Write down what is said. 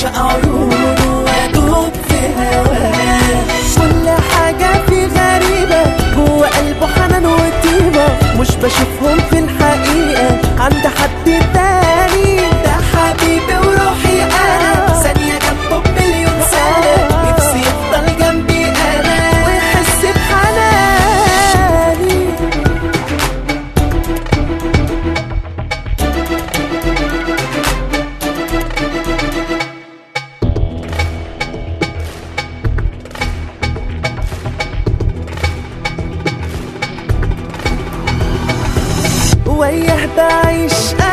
اعشق عيونه وادوب في هواه كل حاجة فيه غريبة جوه قلبه حنان وطيبة مش بشوفهم في الحقيقة عند حد تاني ده حبيبي وروحي انا ثانية جنبه بمليون سنة نفسي يفضل جنبي انا ويحس بحناني وياه بعيش